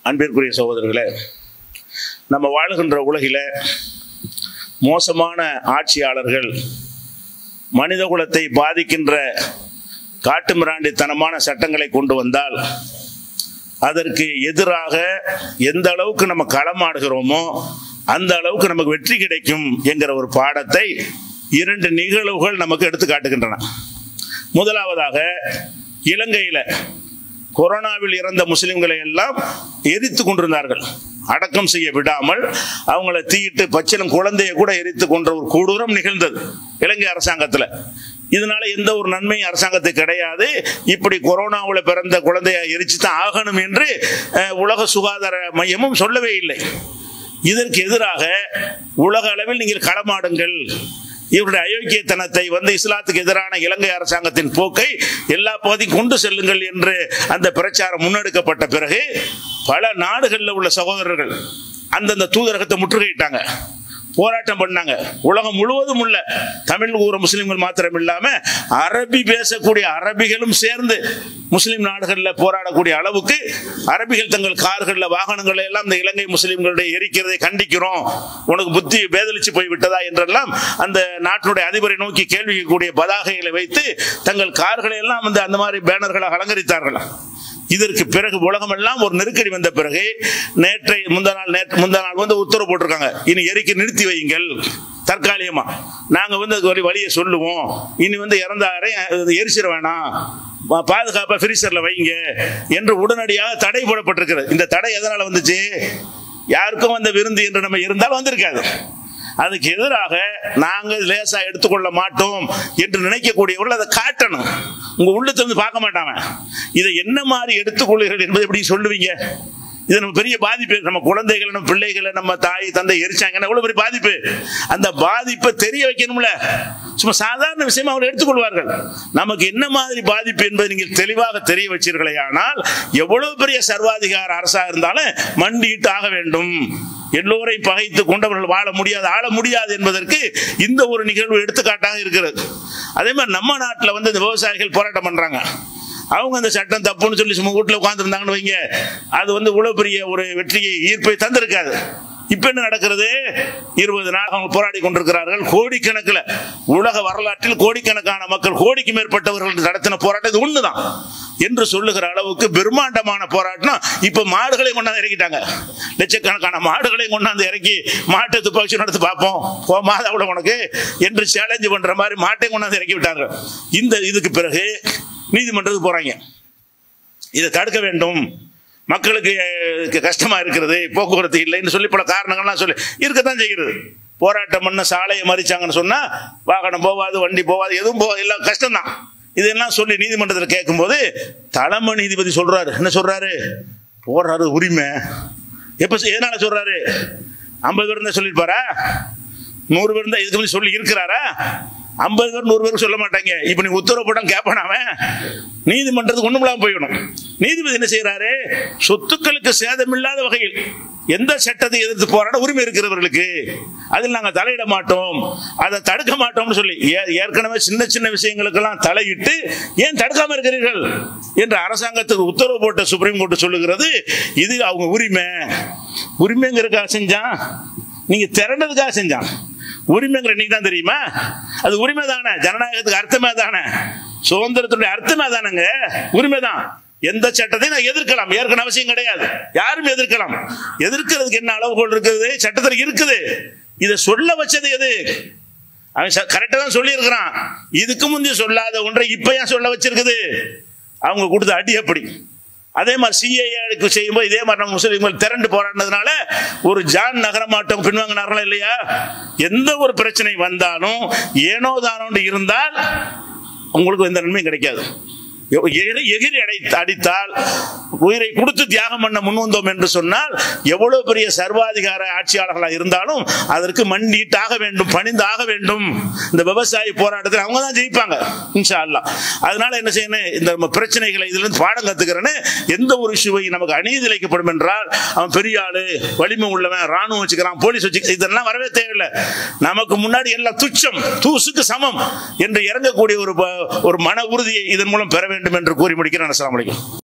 அன்பிற்குரிய சகோதரர்களே நம்ம வாழுகின்ற உலகில மோசமான ஆட்சியாளர்கள் மனித குலத்தை பாதிக்கின்ற காட்டுமிராண்டித்தனமான சட்டங்களை கொண்டு வந்தால் அதற்கு எதிராக எந்த அளவுக்கு நம்ம களமாடுகிறோமோ அந்த அளவுக்கு நமக்கு வெற்றி கிடைக்கும் என்கிற ஒரு பாடத்தை இரண்டு நிகழ்வுகள் நமக்கு எடுத்து காட்டுகின்றன முதலாவதாக இலங்கையில கொரோனாவில் இறந்த முஸ்லிம்களை எல்லாம் எரித்து கொண்டிருந்தார்கள் அடக்கம் செய்ய விடாமல் அவங்கள தீயிட்டு பச்சிலம் குழந்தையை கூட எரித்து கொன்ற ஒரு கொடூரம் நிகழ்ந்தது இலங்கை அரசாங்கத்தில் இதனால எந்த ஒரு நன்மையும் அரசாங்கத்துக்கு கிடையாது இப்படி கொரோனாவில் பிறந்த குழந்தையை எரிச்சு தான் ஆகணும் என்று அஹ், உலக சுகாதார மையமும் சொல்லவே இல்லை இதற்கு எதிராக உலக அளவில் நீங்கள் களமாடுங்கள் இவருடைய அயோக்கியத்தனத்தை வந்து இஸ்லாத்துக்கு எதிரான இலங்கை அரசாங்கத்தின் போக்கை எல்லா பகுதியும் கொண்டு செல்லுங்கள் என்று அந்த பிரச்சாரம் முன்னெடுக்கப்பட்ட பிறகு பல நாடுகளில் உள்ள சகோதரர்கள் அந்தந்த தூதரகத்தை முற்றுகையிட்டாங்க போராட்டம் பண்ணாங்க உலகம் முழுவதும் உள்ள தமிழ் ஊர முஸ்லிம்கள் மாத்திரம் இல்லாம அரபி பேசக்கூடிய அரபிகளும் சேர்ந்து முஸ்லிம் நாடுகளில் போராடக்கூடிய அளவுக்கு அரபிகள் தங்கள் கார்களில் வாகனங்களை எல்லாம் இந்த இலங்கை முஸ்லிம்களுடைய எரிக்கிறதை கண்டிக்கிறோம் உனக்கு புத்தி பேதலிச்சு போய் விட்டதா என்றெல்லாம் அந்த நாட்டினுடைய அதிபரை நோக்கி கேள்வி கூடிய பதாகைகளை வைத்து தங்கள் கார்களை எல்லாம் வந்து அந்த மாதிரி பேனர்களாக அலங்கரித்தார்கள் இதற்கு பிறகு உலகமெல்லாம் ஒரு நெருக்கடி வந்த பிறகு நேற்றை முந்தா நாள் நேற்று முந்தா நாள் வந்து உத்தரவு போட்டிருக்காங்க இனி எரிக்க நிறுத்தி வையுங்கள் தற்காலிகமா நாங்க வந்து அதுக்கு ஒரு வழியை சொல்லுவோம் இனி வந்து இறந்தாரை எரிச்சிட வேணாம் பா- பாதுகாப்பா ஃப்ரீசர்ல வைங்க என்று உடனடியாக தடை போடப்பட்டிருக்கிறது இந்த தடை எதனால வந்துச்சு யாருக்கும் வந்த விருந்து என்று நம்ம இருந்தால் வந்திருக்காது அதுக்கு எதிராக நாங்கள் லேசா எடுத்துக்கொள்ள மாட்டோம் என்று நினைக்கக்கூடியவர்கள் அதை காட்டணும் உங்க உள்ளத்தை வந்து பார்க்க மாட்டாங்க இதை என்ன மாதிரி எடுத்துக்கொள்கிறீர்கள் என்பதை எப்படி சொல்லுவீங்க இது நம்ம பெரிய பாதிப்பு நம்ம குழந்தைகளை நம்ம பிள்ளைகளை நம்ம தாய் தந்தை எரிச்சாங்கன்னா எவ்வளவு பெரிய பாதிப்பு அந்த பாதிப்பை தெரிய வைக்கணும்ல சும்மா சாதாரண விஷயமா அவர் எடுத்துக்கொள்வார்கள் நமக்கு என்ன மாதிரி பாதிப்பு என்பதை நீங்கள் தெளிவாக தெரிய வச்சீர்களே ஆனால் எவ்வளவு பெரிய சர்வாதிகார அரசா இருந்தாலும் மண்டியிட்டு ஆக வேண்டும் எல்லோரையும் பகைத்து கொண்டவர்கள் வாழ முடியாது ஆள முடியாது என்பதற்கு இந்த ஒரு நிகழ்வு எடுத்துக்காட்டாக இருக்கிறது அதே மாதிரி நம்ம நாட்டில் வந்து இந்த விவசாயிகள் போராட்டம் பண்றாங்க அவங்க அந்த சட்டம் தப்புன்னு சொல்லி சும்மா வீட்டில் உட்காந்துருந்தாங்கன்னு வைங்க அது வந்து இவ்வளவு பெரிய ஒரு வெற்றியை ஈர்ப்பை தந்திருக்காது இப்ப என்ன நடக்கிறது இருபது நாள் அவங்க போராடி கொண்டிருக்கிறார்கள் கோடிக்கணக்கில் உலக வரலாற்றில் கோடிக்கணக்கான மக்கள் கோடிக்கு மேற்பட்டவர்கள் நடத்தின போராட்டம் இது ஒண்ணுதான் என்று சொல்லுகிற அளவுக்கு பிரம்மாண்டமான போராட்டம் இப்ப மாடுகளை கொண்டாந்து இறக்கிட்டாங்க லட்சக்கணக்கான மாடுகளை கொண்டாந்து இறக்கி மாட்டை துப்பாக்கி நடத்தி பார்ப்போம் போ மாதாவோட உனக்கு என்று சேலஞ்சு பண்ற மாதிரி மாட்டை கொண்டாந்து இறக்கி விட்டாங்க இந்த இதுக்கு பிறகு நீதிமன்றத்துக்கு போறாங்க இதை தடுக்க வேண்டும் மக்களுக்கு அஹ், கஷ்டமா இருக்கிறது போக்குவரத்து இல்லைன்னு சொல்லி பல காரணங்கள்லாம் சொல்லி இருக்கத்தான் செய்கிறது போராட்டம் பண்ண சாலையை மறிச்சாங்கன்னு சொன்னா வாகனம் போவாது வண்டி போவாது எதுவும் போவாது எல்லாம் கஷ்டம்தான் இதெல்லாம் சொல்லி நீதிமன்றத்தில் கேட்கும்போது தலைமை நீதிபதி சொல்றாரு என்ன சொல்றாரு போடுறாரு உரிமை எப்ப சொ- எதனால சொல்றாரு ஐம்பது பேர் இருந்தா சொல்லியிருப்பாரா நூறு பேர் இருந்தா இதுக்கு முன்னாடி சொல்லி இருக்கிறாரா ஐம்பது பேர் நூறு பேர் சொல்ல மாட்டாங்க இப்ப நீ உத்தரவு போட்டான் கேட்பான் அவன் நீதிமன்றத்துக்கு ஒண்ணுமில்லாம போயிடணும் நீதிபதி என்ன செய்யறாரு சொத்துக்களுக்கு சேதமில்லாத வகையில் எந்த சட்டத்தை எதிர்த்து போராட உரிமை இருக்கிறவர்களுக்கு அதில் நாங்கள் தலையிட மாட்டோம் அதை தடுக்க மாட்டோம்னு சொல்லி ஏ- ஏற்கனவே சின்ன சின்ன விஷயங்களுக்கெல்லாம் தலையிட்டு ஏன் தடுக்காம இருக்கிறீர்கள் என்று அரசாங்கத்துக்கு உத்தரவு போட்ட சுப்ரீம் கோர்ட் சொல்லுகிறது இது அவங்க உரிமை உரிமைங்கிறதுக்காக செஞ்சான் நீங்க திரண்டதுக்காக செஞ்சான் உரிமைங்கிற நீங்க தான் தெரியுமா அது உரிமை தானே ஜனநாயகத்துக்கு அர்த்தமே தானே சுதந்திரத்துடைய அர்த்தமே தானேங்க உரிமை தான் எந்த சட்டத்தையும் நான் எதிர்க்கலாம் ஏற்கனவே அவசியம் கிடையாது யாரும் எதிர்க்கலாம் எதிர்க்கிறதுக்கு என்ன அளவுகோல் இருக்குது சட்டத்தில் இருக்குது இதை சொல்ல வச்சது எது அவன் கரெக்டா தான் சொல்லி இருக்கிறான் இதுக்கு முந்தைய சொல்லாத ஒன்றை இப்ப ஏன் சொல்ல வச்சிருக்குது அவங்க கொடுத்த அடி அப்படி அதே மாதிரி சிஏஏக்கு செய்யும்போது இதே மாதிரி நம்ம முஸ்லீம்கள் திரண்டு போராடினதுனால ஒரு ஜான் நகரமாட்டம் பின்வாங்கினார்களா இல்லையா எந்த ஒரு பிரச்சனை வந்தாலும் ஏனோ தானோன்னு இருந்தால் உங்களுக்கு எந்த நன்மையும் கிடைக்காது எகிரி எகிரி அடை அடித்தால் உயிரை கொடுத்து தியாகம் பண்ண முன் வந்தோம் என்று சொன்னால் எவ்வளவு பெரிய சர்வாதிகார ஆட்சியாளர்களாக இருந்தாலும் அதற்கு மண்டிட்டாக வேண்டும் பணிந்தாக வேண்டும் இந்த விவசாய போராட்டத்தில் அவங்க தான் ஜெயிப்பாங்க இன்ஷா அல்லாஹ் அதனால என்ன செய்யணும் இந்த நம்ம பிரச்சனைகளை இதுல இருந்து பாடம் கத்துக்கிறேன்னு எந்த ஒரு இஷ்யூவை நமக்கு அநீதி இழைக்கப்படும் என்றால் அவன் பெரிய ஆளு வலிமை உள்ளவன் ராணுவம் வச்சுக்கிறான் போலீஸ் வச்சு இதெல்லாம் வரவே தேவையில்லை நமக்கு முன்னாடி எல்லாம் துச்சம் தூசுக்கு சமம் என்று இறங்கக்கூடிய ஒரு ப- ஒரு மன உறுதியை இதன் மூலம் பெற வேண்டும் என்று கூறி முடிக்கிறேன் அஸ்ஸலாமு அலைக்கும்